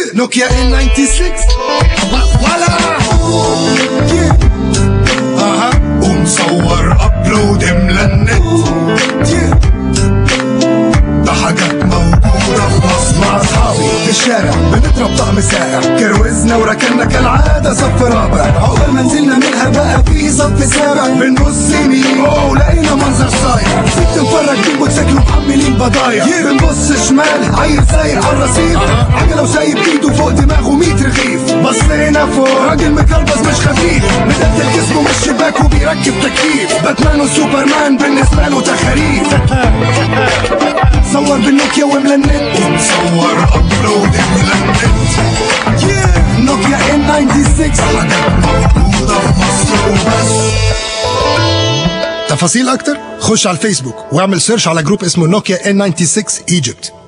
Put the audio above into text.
نوكيا ان 96 ولا اها ومصور ابلود ملا النت ده حاجات موجودة في مصر مع اصحابي في الشارع بنضرب طقم ساقع كروزنا وركننا كالعادة صف رابع عقبال ما نزلنا منها بقى في صف سابع بنبص يمين اوه لقينا منظر صايع ست مفرج بالموتوسيكل محملين بضايع بنبص شمال عيل سايق على الرصيف عجلة وسايب ايده فوق دماغه 100 رغيف بصينا فوق راجل مكلبس مش خفيف مدلدل جسمه من الشباك وبيركب تكييف باتمان وسوبرمان بالنسبة له تخاريف صور بالنوكيا وملا النت ومصور ابلود ملا النت نوكيا ان 96 حاجات موجودة في مصر وبس تفاصيل اكتر خش على الفيسبوك واعمل سيرش على جروب اسمه نوكيا ان 96 ايجيبت